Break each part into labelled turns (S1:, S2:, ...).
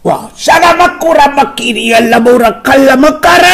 S1: വാ ശരമക്കുറ മക്കിരിയല്ല മുറ കല്ല മക്കറ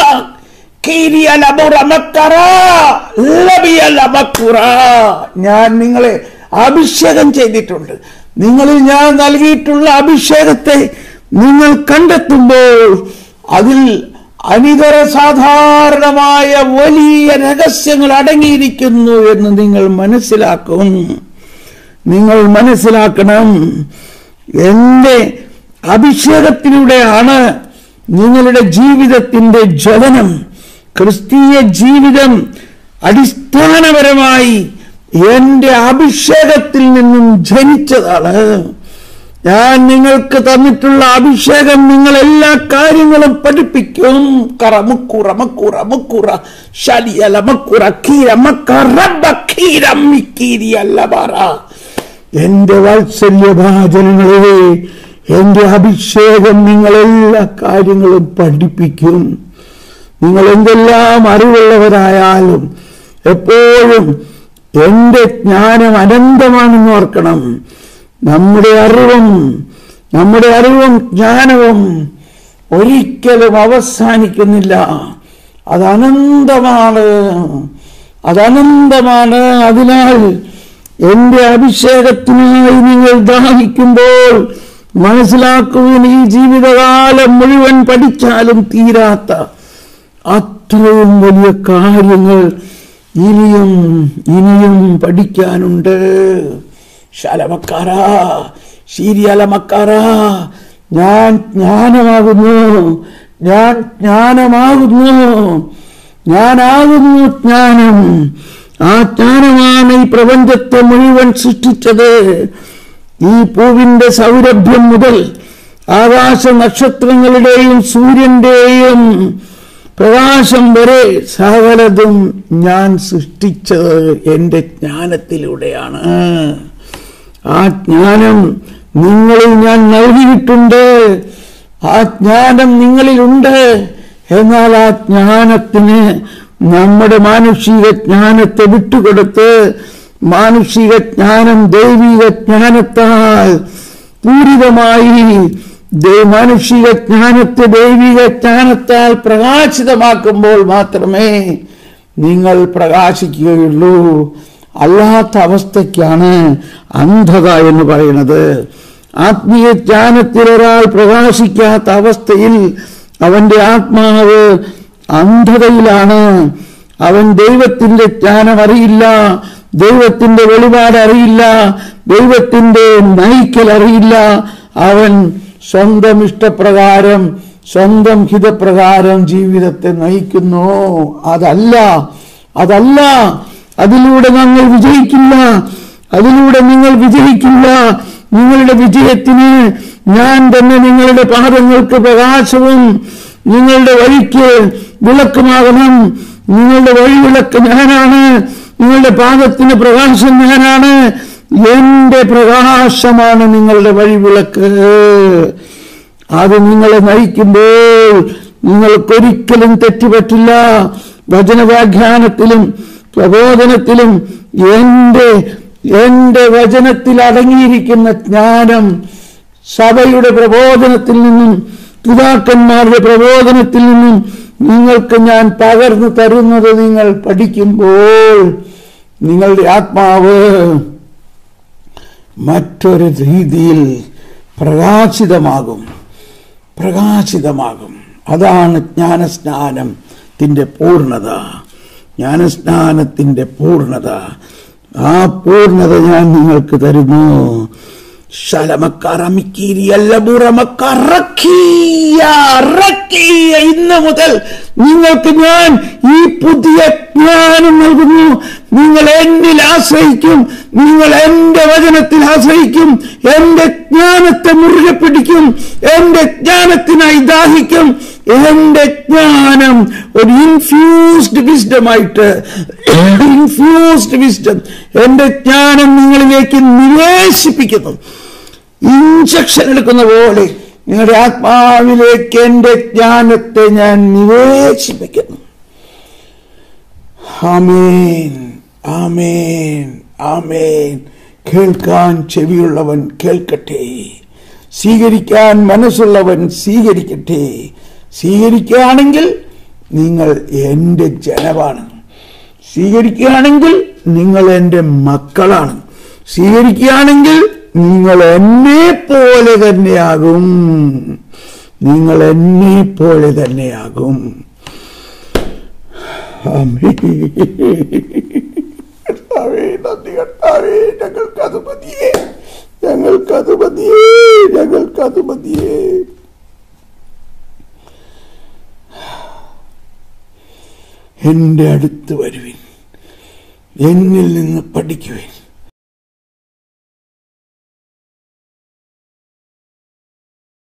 S1: കീരിയല മുറ മക്കറ ലബിയല മക്കുറ ഞാൻ നിങ്ങളെ അഭിഷേകം ചെയ്തിട്ടുണ്ട് നിങ്ങളിൽ ഞാൻ നൽകിയിട്ടുള്ള അഭിഷേകത്തെ നിങ്ങൾ കണ്ടെത്തുമ്പോൾ അതിൽ അനിതര സാധാരണമായ വലിയ രഹസ്യങ്ങൾ അടങ്ങിയിരിക്കുന്നു എന്ന് നിങ്ങൾ മനസ്സിലാക്കും നിങ്ങൾ മനസ്സിലാക്കണം എന്റെ അഭിഷേകത്തിലൂടെയാണ് നിങ്ങളുടെ ജീവിതത്തിന്റെ ജ്വലനം ക്രിസ്തീയ ജീവിതം അടിസ്ഥാനപരമായി എന്റെ അഭിഷേകത്തിൽ നിന്നും ജനിച്ചതാണ് ഞാൻ നിങ്ങൾക്ക് തന്നിട്ടുള്ള അഭിഷേകം നിങ്ങൾ എല്ലാ കാര്യങ്ങളും പഠിപ്പിക്കും കറമുക്കുറ മക്കുറ മുക്കുറ ശലിയല മക്കുറ കീര മക്ക റബ്ബ കീര മിക്കീരിയല്ല പറ എന്റെ വാത്സല്യഭാചനങ്ങളെ എന്റെ അഭിഷേകം നിങ്ങളെല്ലാ കാര്യങ്ങളും പഠിപ്പിക്കും നിങ്ങൾ എന്തെല്ലാം അറിവുള്ളവരായാലും എപ്പോഴും എന്റെ ജ്ഞാനം അനന്തമാണെന്ന് ഓർക്കണം നമ്മുടെ അറിവും നമ്മുടെ അറിവും ജ്ഞാനവും ഒരിക്കലും അവസാനിക്കുന്നില്ല അത് അനന്തമാണ് അത് അനന്തമാണ് അതിനാൽ എന്റെ അഭിഷേകത്തിനായി നിങ്ങൾ ദാഹിക്കുമ്പോൾ മനസ്സിലാക്കുവാൻ ഈ ജീവിതകാലം മുഴുവൻ പഠിച്ചാലും തീരാത്ത അത്രയും വലിയ കാര്യങ്ങൾ ഇനിയും ഇനിയും പഠിക്കാനുണ്ട് ശലമക്കാര ശീരിയലമക്കാര ഞാൻ ജ്ഞാനമാകുന്നു ഞാൻ ജ്ഞാനമാകുന്നു ഞാനാകുന്നു ജ്ഞാനം ആ ജ്ഞാനമാണ് ഈ പ്രപഞ്ചത്തെ മുഴുവൻ സൃഷ്ടിച്ചത് ഈ പൂവിന്റെ സൗരഭ്യം മുതൽ ആകാശ നക്ഷത്രങ്ങളുടെയും സൂര്യന്റെയും പ്രകാശം വരെ സകലതും ഞാൻ സൃഷ്ടിച്ചത് എന്റെ ജ്ഞാനത്തിലൂടെയാണ് ആ ജ്ഞാനം നിങ്ങളിൽ ഞാൻ നൽകിയിട്ടുണ്ട് ആ ജ്ഞാനം നിങ്ങളിലുണ്ട് എന്നാൽ ആ ജ്ഞാനത്തിന് നമ്മുടെ മാനുഷിക ജ്ഞാനത്തെ വിട്ടുകൊടുത്ത് മാനുഷിക ജ്ഞാനം ദൈവിക ജ്ഞാനത്താൽ പൂരിതമായി ദൈ- മാനുഷിക ജ്ഞാനത്തെ ദൈവിക ജ്ഞാനത്താൽ പ്രകാശിതമാക്കുമ്പോൾ മാത്രമേ നിങ്ങൾ പ്രകാശിക്കുകയുള്ളൂ അല്ലാത്ത അവസ്ഥയ്ക്കാണ് അന്ധത എന്ന് പറയുന്നത് ആത്മീയ ജ്ഞാനത്തിൽ ഒരാൾ പ്രകാശിക്കാത്ത അവസ്ഥയിൽ അവന്റെ ആത്മാവ് അന്ധതയിലാണ് അവൻ ദൈവത്തിന്റെ ജ്ഞാനം അറിയില്ല ദൈവത്തിന്റെ വെളിപാട് അറിയില്ല ദൈവത്തിന്റെ നയിക്കൽ അറിയില്ല അവൻ സ്വന്തം ഇഷ്ടപ്രകാരം സ്വന്തം ഹിതപ്രകാരം ജീവിതത്തെ നയിക്കുന്നു അതല്ല അതല്ല അതിലൂടെ ഞങ്ങൾ വിജയിക്കില്ല അതിലൂടെ നിങ്ങൾ വിജയിക്കില്ല നിങ്ങളുടെ വിജയത്തിന് ഞാൻ തന്നെ നിങ്ങളുടെ പാദങ്ങൾക്ക് പ്രകാശവും നിങ്ങളുടെ വഴിക്ക് വിളക്കുമാകണം നിങ്ങളുടെ വഴി വിളക്ക് ഞാനാണ് നിങ്ങളുടെ പാദത്തിന് പ്രകാശം ഞാനാണ് എന്റെ പ്രകാശമാണ് നിങ്ങളുടെ വഴി വിളക്ക് അത് നിങ്ങളെ നയിക്കുമ്പോൾ നിങ്ങൾക്കൊരിക്കലും തെറ്റുപറ്റില്ല വചനവ്യാഖ്യാനത്തിലും പ്രബോധനത്തിലും എന്റെ എന്റെ വചനത്തിൽ അടങ്ങിയിരിക്കുന്ന ജ്ഞാനം സഭയുടെ പ്രബോധനത്തിൽ നിന്നും പിതാക്കന്മാരുടെ പ്രബോധനത്തിൽ നിന്നും നിങ്ങൾക്ക് ഞാൻ പകർന്നു തരുന്നത് നിങ്ങൾ പഠിക്കുമ്പോൾ നിങ്ങളുടെ ആത്മാവ് മറ്റൊരു രീതിയിൽ പ്രകാശിതമാകും പ്രകാശിതമാകും അതാണ് ജ്ഞാനസ്നാനത്തിന്റെ പൂർണ്ണത ജ്ഞാനസ്നാനത്തിന്റെ പൂർണ്ണത ആ പൂർണ്ണത ഞാൻ നിങ്ങൾക്ക് തരുന്നു ഇന്ന് മുതൽ നിങ്ങൾക്ക് ഞാൻ ഈ പുതിയ ജ്ഞാനം നൽകുന്നു നിങ്ങൾ എന്നിൽ ആശ്രയിക്കും നിങ്ങൾ എന്റെ വചനത്തിൽ ആശ്രയിക്കും എന്റെ ജ്ഞാനത്തെ മുറുകെ പിടിക്കും എന്റെ ജ്ഞാനത്തിനായി ദാഹിക്കും എന്റെ ജ്ഞാനം ഒരു ഇൻഫ്യൂസ്ഡ് വിസ്ഡമായിട്ട് ഇൻഫ്യൂസ്ഡ് വിസ്ഡം എന്റെ ജ്ഞാനം നിങ്ങളിലേക്ക് നിവേശിപ്പിക്കുന്നു ഇഞ്ചക്ഷൻ എടുക്കുന്ന പോലെ നിങ്ങളുടെ ആത്മാവിലേക്ക് എന്റെ ജ്ഞാനത്തെ ഞാൻ നിവേശിപ്പിക്കുന്നു ആമേൻ ആമേൻ ആമേൻ കേൾക്കാൻ ചെവിയുള്ളവൻ കേൾക്കട്ടെ സ്വീകരിക്കാൻ മനസ്സുള്ളവൻ സ്വീകരിക്കട്ടെ സ്വീകരിക്കുകയാണെങ്കിൽ നിങ്ങൾ എൻ്റെ ജനമാണ് സ്വീകരിക്കുകയാണെങ്കിൽ നിങ്ങൾ എൻ്റെ മക്കളാണ് സ്വീകരിക്കുകയാണെങ്കിൽ നിങ്ങൾ എന്നെ പോലെ തന്നെയാകും നിങ്ങൾ എന്നെ പോലെ തന്നെയാകും ആമേൻ. കർത്താവേ നന്ദി കർത്താവേ ഞങ്ങൾക്കത് മതിയേ ഞങ്ങൾക്കത് മതിയേ ഞങ്ങൾക്കത് മതിയേ എൻ്റെ അടുത്ത് വരുവിൻ എന്നിൽ നിന്ന് പഠിക്കുവിൻ